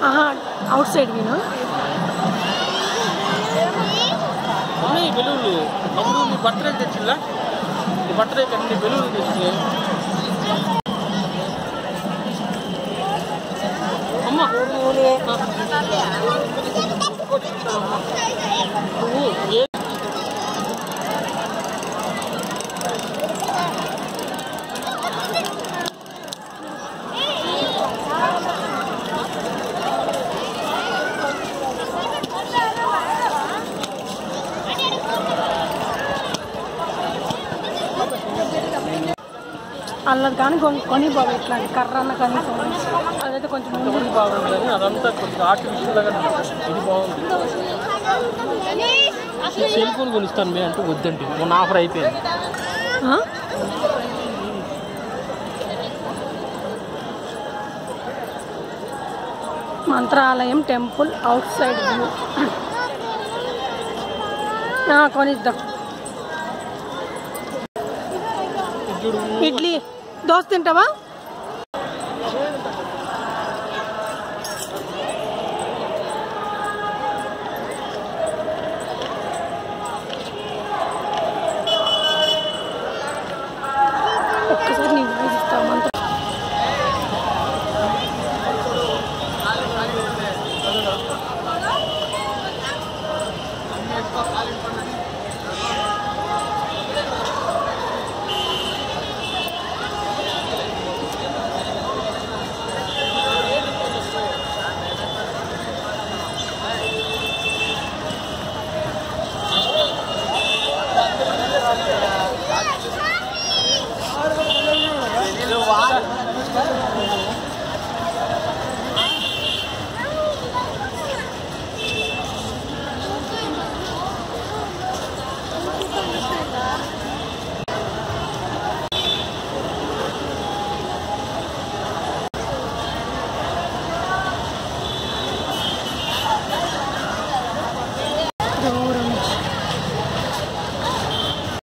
ఆహా out side విను mummy బెలూన్లు తమ్ముడు నీ బర్త్డే తెచ్చిందా నీ బర్త్డే అన్ని బెలూన్లు తెచ్చి అమ్మ నువ్వు ఏ అల్లది కానీ కొన్- కొని బాబు ఇట్లాంటి కర్ర అన్న కనీసం అదైతే కొంచెం ముందు ఇది బాగుంది కానీ అదంతా కొంచెం ఆర్టిఫిషియల్ లాగా అనిపిస్తుంది. ఇది బాగుంది సెల్ ఫోన్ కొనిస్తాను మే అంటే వద్దండి మొన్న ఆఫర్ అయిపోయింది ఆ? Mantralayam temple outside view ఆ, కొనిద్దాం ఇప్పుడు ఇడ్లీ దోశ తింటావా